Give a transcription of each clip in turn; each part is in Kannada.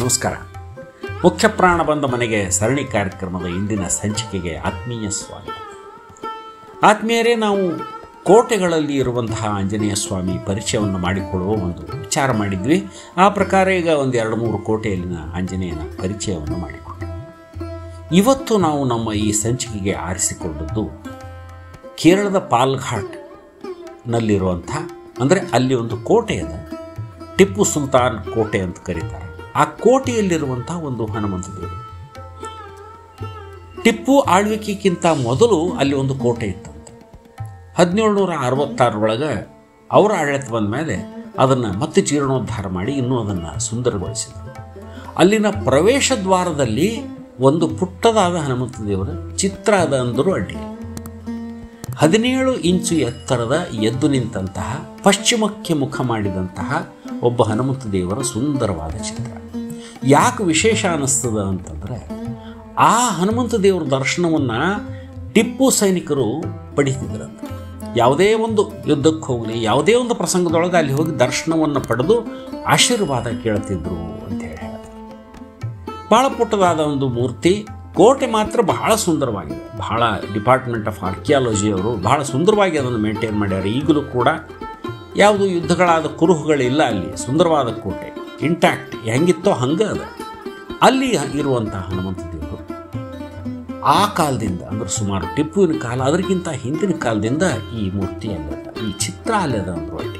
ನಮಸ್ಕಾರ ಮುಖ್ಯ ಪ್ರಾಣ ಬಂದ ಮನೆಗೆ ಸರಣಿ ಕಾರ್ಯಕ್ರಮದ ಇಂದಿನ ಸಂಚಿಕೆಗೆ ಆತ್ಮೀಯ ಸ್ವಾಗತ ಆತ್ಮೀಯರೇ ನಾವು ಕೋಟೆಗಳಲ್ಲಿ ಇರುವಂತಹ ಆಂಜನೇಯ ಸ್ವಾಮಿ ಪರಿಚಯವನ್ನು ಮಾಡಿಕೊಳ್ಳುವ ಒಂದು ವಿಚಾರ ಮಾಡಿದ್ವಿ ಆ ಪ್ರಕಾರ ಈಗ ಒಂದು ಎರಡು ಮೂರು ಕೋಟೆಯಲ್ಲಿನ ಆಂಜನೇಯನ ಪರಿಚಯವನ್ನು ಮಾಡಿಕೊಂಡ್ವಿ ಇವತ್ತು ನಾವು ನಮ್ಮ ಈ ಸಂಚಿಕೆಗೆ ಆರಿಸಿಕೊಂಡದ್ದು ಕೇರಳದ ಪಾಲ್ಘಾಟ್ನಲ್ಲಿರುವಂಥ ಅಂದರೆ ಅಲ್ಲಿ ಒಂದು ಕೋಟೆ ಇದೆ ಟಿಪ್ಪು ಸುಲ್ತಾನ್ ಕೋಟೆ ಅಂತ ಕರೀತಾರೆ ಆ ಕೋಟೆಯಲ್ಲಿರುವಂಥ ಒಂದು ಹನುಮಂತ ದೇವರು ಟಿಪ್ಪು ಆಳ್ವಿಕೆಗಿಂತ ಮೊದಲು ಅಲ್ಲಿ ಒಂದು ಕೋಟೆ ಇತ್ತಂತೆ ಹದಿನೇಳುನೂರ ಅರವತ್ತಾರರೊಳಗೆ ಅವರ ಆಡಳಿತ ಬಂದ ಮೇಲೆ ಅದನ್ನು ಮತ್ತೆ ಜೀರ್ಣೋದ್ಧಾರ ಮಾಡಿ ಇನ್ನೂ ಅದನ್ನು ಸುಂದರಗೊಳಿಸಿದರು ಅಲ್ಲಿನ ಪ್ರವೇಶ ದ್ವಾರದಲ್ಲಿ ಒಂದು ಪುಟ್ಟದಾದ ಹನುಮಂತ ದೇವರ ಚಿತ್ರ ಅದ ಅಂದರೂ ಅಡ್ಡಿ ಹದಿನೇಳು ಇಂಚು ಎತ್ತರದ ಎದ್ದು ನಿಂತಹ ಪಶ್ಚಿಮಕ್ಕೆ ಮುಖ ಮಾಡಿದಂತಹ ಒಬ್ಬ ಹನುಮಂತ ದೇವರ ಸುಂದರವಾದ ಚಿತ್ರ ಯಾಕೆ ವಿಶೇಷ ಅನ್ನಿಸ್ತದ ಅಂತಂದರೆ ಆ ಹನುಮಂತ ದೇವರ ದರ್ಶನವನ್ನು ಟಿಪ್ಪು ಸೈನಿಕರು ಪಡಿತಿದ್ರಂತೆ ಯಾವುದೇ ಒಂದು ಯುದ್ಧಕ್ಕೆ ಹೋಗಲಿ ಯಾವುದೇ ಒಂದು ಪ್ರಸಂಗದೊಳಗೆ ಅಲ್ಲಿ ಹೋಗಿ ದರ್ಶನವನ್ನು ಪಡೆದು ಆಶೀರ್ವಾದ ಕೇಳ್ತಿದ್ರು ಅಂತ ಹೇಳಿ ಹೇಳ್ತಾರೆ ಭಾಳ ಪುಟ್ಟದಾದ ಒಂದು ಮೂರ್ತಿ ಕೋಟೆ ಮಾತ್ರ ಬಹಳ ಸುಂದರವಾಗಿದೆ ಬಹಳ ಡಿಪಾರ್ಟ್ಮೆಂಟ್ ಆಫ್ ಆರ್ಕಿಯಾಲಜಿ ಅವರು ಬಹಳ ಸುಂದರವಾಗಿ ಅದನ್ನು ಮೇಂಟೈನ್ ಮಾಡ್ಯಾರ ಈಗಲೂ ಕೂಡ ಯಾವುದು ಯುದ್ಧಗಳಾದ ಕುರುಹುಗಳಿಲ್ಲ ಅಲ್ಲಿ ಸುಂದರವಾದ ಕೋಟೆ ಇಂಟ್ಯಾಕ್ಟ್ ಹೆಂಗಿತ್ತೋ ಹಂಗೆ ಅದ ಅಲ್ಲಿ ಇರುವಂಥ ಹನುಮಂತ ದೇವರು ಆ ಕಾಲದಿಂದ ಅಂದ್ರೆ ಸುಮಾರು ಟಿಪ್ಪುವಿನ ಕಾಲ ಅದಕ್ಕಿಂತ ಹಿಂದಿನ ಕಾಲದಿಂದ ಈ ಮೂರ್ತಿ ಅಲ್ಲದ ಈ ಚಿತ್ರ ಅಲ್ಲದ ಅಂದ್ರು ಅಲ್ಲಿ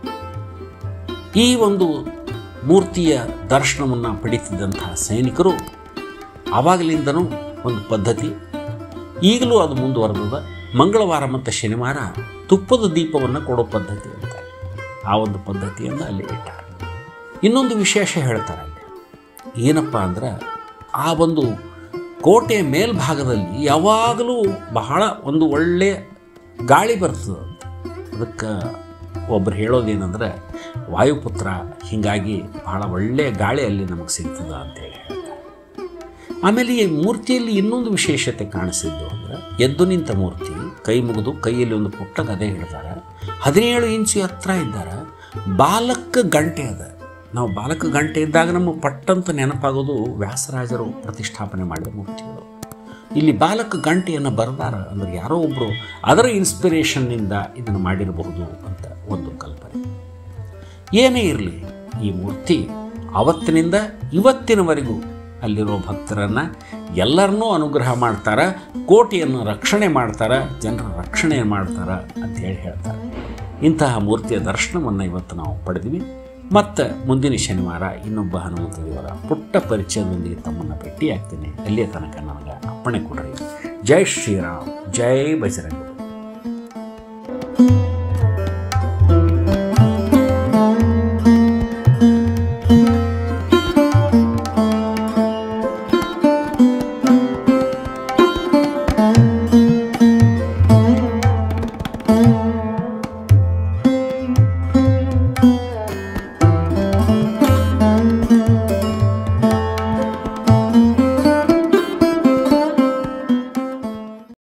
ಈ ಒಂದು ಮೂರ್ತಿಯ ದರ್ಶನವನ್ನು ಪಡೀತಿದ್ದಂತಹ ಸೈನಿಕರು ಆವಾಗಲಿಂದನೂ ಒಂದು ಪದ್ಧತಿ ಈಗಲೂ ಅದು ಮುಂದುವರೆದದ ಮಂಗಳವಾರ ಮತ್ತು ಶನಿವಾರ ತುಪ್ಪದ ದೀಪವನ್ನು ಕೊಡೋ ಪದ್ಧತಿ ಅಂತ ಆ ಒಂದು ಪದ್ಧತಿಯನ್ನು ಅಲ್ಲಿ ಇಟ್ಟಾರೆ ಇನ್ನೊಂದು ವಿಶೇಷ ಹೇಳ್ತಾರೆ ಅಲ್ಲಿ ಏನಪ್ಪ ಅಂದ್ರೆ ಆ ಒಂದು ಕೋಟೆಯ ಮೇಲ್ಭಾಗದಲ್ಲಿ ಯಾವಾಗಲೂ ಬಹಳ ಒಂದು ಒಳ್ಳೆಯ ಗಾಳಿ ಬರ್ತದೆ ಅದಕ್ಕೆ ಒಬ್ಬರು ಹೇಳೋದೇನೆಂದ್ರೆ ವಾಯುಪುತ್ರ ಹೀಗಾಗಿ ಬಹಳ ಒಳ್ಳೆಯ ಗಾಳಿ ಅಲ್ಲಿ ನಮಗೆ ಸಿಗ್ತದೆ ಅಂತೇಳಿ ಹೇಳ್ತಾರೆ ಆಮೇಲೆ ಈ ಮೂರ್ತಿಯಲ್ಲಿ ಇನ್ನೊಂದು ವಿಶೇಷತೆ ಕಾಣಿಸಿದ್ದು ಅಂದರೆ ಎದ್ದು ನಿಂತ ಮೂರ್ತಿ ಕೈ ಮುಗಿದು ಕೈಯಲ್ಲಿ ಒಂದು ಪುಟ್ಟ ಗದೆ ಹಿಡ್ತಾರೆ ಹದಿನೇಳು ಇಂಚು ಎತ್ತರ ಇದ್ದಾರೆ ಬಾಲಕ ಗಂಟೆ ಅದ ನಾವು ಬಾಲಕ ಗಂಟೆ ಇದ್ದಾಗ ನಮಗೆ ಪಟ್ಟಂತ ನೆನಪಾಗೋದು ವ್ಯಾಸರಾಜರು ಪ್ರತಿಷ್ಠಾಪನೆ ಮಾಡಿದ ಮೂರ್ತಿಗಳು ಇಲ್ಲಿ ಬಾಲಕ ಗಂಟೆಯನ್ನು ಬರೆದಾರ ಅಂದ್ರೆ ಯಾರೋ ಒಬ್ಬರು ಅದರ ಇನ್ಸ್ಪಿರೇಷನ್ನಿಂದ ಇದನ್ನು ಮಾಡಿರಬಹುದು ಅಂತ ಒಂದು ಕಲ್ಪನೆ ಏನೇ ಇರಲಿ ಈ ಮೂರ್ತಿ ಅವತ್ತಿನಿಂದ ಇವತ್ತಿನವರೆಗೂ ಅಲ್ಲಿರೋ ಭಕ್ತರನ್ನು ಎಲ್ಲರನ್ನೂ ಅನುಗ್ರಹ ಮಾಡ್ತಾರೆ ಕೋಟೆಯನ್ನು ರಕ್ಷಣೆ ಮಾಡ್ತಾರೆ ಜನರ ರಕ್ಷಣೆ ಮಾಡ್ತಾರೆ ಅಂತ ಹೇಳಿ ಹೇಳ್ತಾರೆ ಇಂತಹ ಮೂರ್ತಿಯ ದರ್ಶನವನ್ನು ಇವತ್ತು ನಾವು ಪಡೆದ್ವಿ ಮತ್ತು ಮುಂದಿನ ಶನಿವಾರ ಇನ್ನೊಬ್ಬ ಹನುಮಂತ ದೇವರ ಪುಟ್ಟ ಪರಿಚಯದೊಂದಿಗೆ ತಮ್ಮನ್ನು ಭೇಟಿಯಾಗ್ತೀನಿ ಅಲ್ಲಿಯ ತನಕ ನನಗೆ ಅಪ್ಪಣೆ ಕೊಡ್ರಿ ಜೈ ಶ್ರೀರಾಮ್ ಜೈ ಬಜರಂಗ